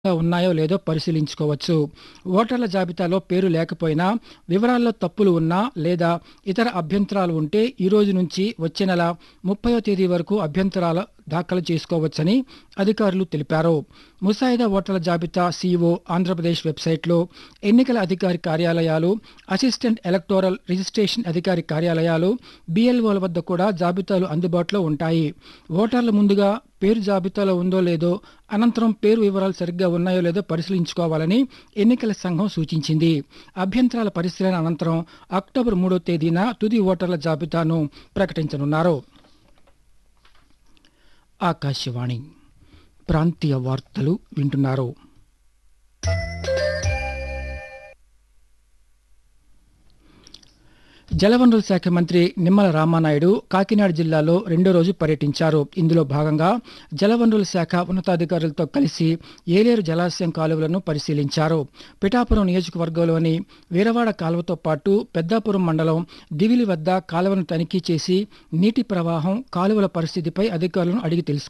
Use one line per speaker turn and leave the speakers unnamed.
ఉన్నాయో లేదో పరిశీలించుకోవచ్చు ఓటర్ల జాబితాలో పేరు లేకపోయినా వివరాల్లో తప్పులు ఉన్నా లేదా ఇతర అభ్యంతరాలు ఉంటే ఈ రోజు నుంచి వచ్చే నెల ముప్పయో తేదీ వరకు అభ్యంతరాలు దాఖలు చేసుకోవచ్చని అధికారులు తెలిపారు ముసాయిదా ఓటర్ల జాబితా సీఈఓ ఆంధ్రప్రదేశ్ వెబ్సైట్లో ఎన్నికల అధికారి కార్యాలయాలు అసిస్టెంట్ ఎలక్టోరల్ రిజిస్ట్రేషన్ అధికారి కార్యాలయాలు బిఎల్ఓల వద్ద కూడా జాబితాలు అందుబాటులో ఉంటాయి ఓటర్లు ముందుగా పేరు జాబితాలో ఉందో లేదో అనంతరం పేరు వివరాలు సరిగ్గా ఉన్నాయో లేదో పరిశీలించుకోవాలని ఎన్నికల సంఘం సూచించింది అభ్యంతరాల పరిశీలన అనంతరం అక్టోబర్ మూడో తేదీన తుది ఓటర్ల జాబితాను ప్రకటించనున్నారు ఆకాశవాణి ప్రాంతీయ వార్తలు వింటున్నారు జలవనరుల శాఖ మంత్రి నిమ్మల రామానాయుడు కాకినాడ జిల్లాలో రెండో రోజు పర్యటించారు ఇందులో భాగంగా జలవనరుల శాఖ ఉన్నతాధికారులతో కలిసి ఏలేరు జలాశయం కాలువలను పరిశీలించారు పిఠాపురం నియోజకవర్గంలోని వీరవాడ కాలువతో పాటు పెద్దాపురం మండలం దివిలి వద్ద కాలువను తనిఖీ చేసి నీటి ప్రవాహం కాలువల పరిస్థితిపై అధికారులను అడిగి తెలుసుకున్నారు